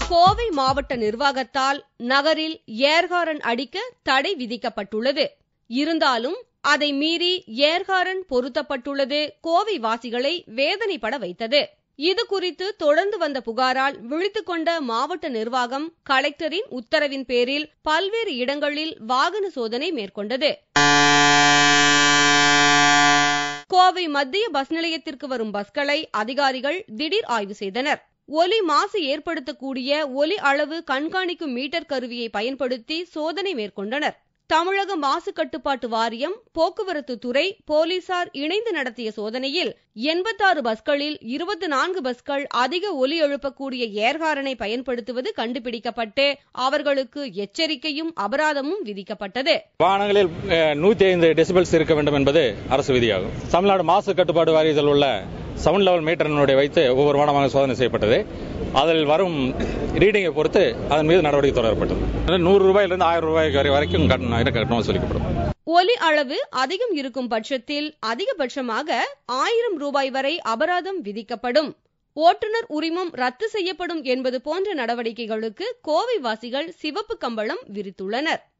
கோவை மாவட்ட நிர்வாகத்தால் நகரில் ஏர்ஹாரன் அடிக்க தடை விதிக்கப்பட்டுள்ளது இருந்தாலும் அதை மீறி ஏர்ஹாரன் பொருத்தப்பட்டுள்ளது கோவை வாசிகளை வேதனைப்பட வைத்தது இது குறித்து தொடர்ந்து வந்த புகாரால் விழித்துக் கொண்ட மாவட்ட நிர்வாகம் கலெக்டரின் உத்தரவின் பேரில் பல்வேறு இடங்களில் வாகன சோதனை மேற்கொண்டது கோவை மத்திய பஸ் நிலையத்திற்கு வரும் பஸ்களை அதிகாரிகள் திடீர் ஆய்வு செய்தனர் ஒலி மாசு ஏற்படுத்தக்கூடிய ஒலி அளவு கண்காணிக்கும் மீட்டர் கருவியை பயன்படுத்தி சோதனை மேற்கொண்டனர் தமிழக மாசு கட்டுப்பாட்டு வாரியம் போக்குவரத்து துறை போலீசார் இணைந்து நடத்திய சோதனையில் எண்பத்தாறு பஸ்களில் இருபத்தி நான்கு பஸ்கள் அதிக ஒலி எழுப்பக்கூடிய ஏர்ஹாரனை பயன்படுத்துவது கண்டுபிடிக்கப்பட்டு அவர்களுக்கு எச்சரிக்கையும் அபராதமும் விதிக்கப்பட்டது வாகனங்களில் நூத்தி ஐந்து டெசிபல்ஸ் இருக்க வேண்டும் என்பது அரசு விதியாகும் தமிழ்நாடு மாசு கட்டுப்பாடு வாரியத்தில் உள்ள சவுண்ட் லெவல் மீட்டரினுடைய வைத்து ஒவ்வொரு வாகனமாக சோதனை செய்யப்பட்டது அதில் வரும் ரீடிங்கை பொறுத்து அதன் மீது நடவடிக்கை தொடரப்பட்டது நூறு ரூபாயிலிருந்து ஆயிரம் ரூபாய் வரைக்கும் கட்டணம் சொல்லிக்கப்படும் ஒலி அளவு அதிகம் இருக்கும் பட்சத்தில் அதிகபட்சமாக ஆயிரம் ரூபாய் வரை அபராதம் விதிக்கப்படும் ஓட்டுநர் உரிமம் ரத்து செய்யப்படும் என்பது போன்ற நடவடிக்கைகளுக்கு கோவை வாசிகள் சிவப்பு கம்பளம் விரித்துள்ளனர்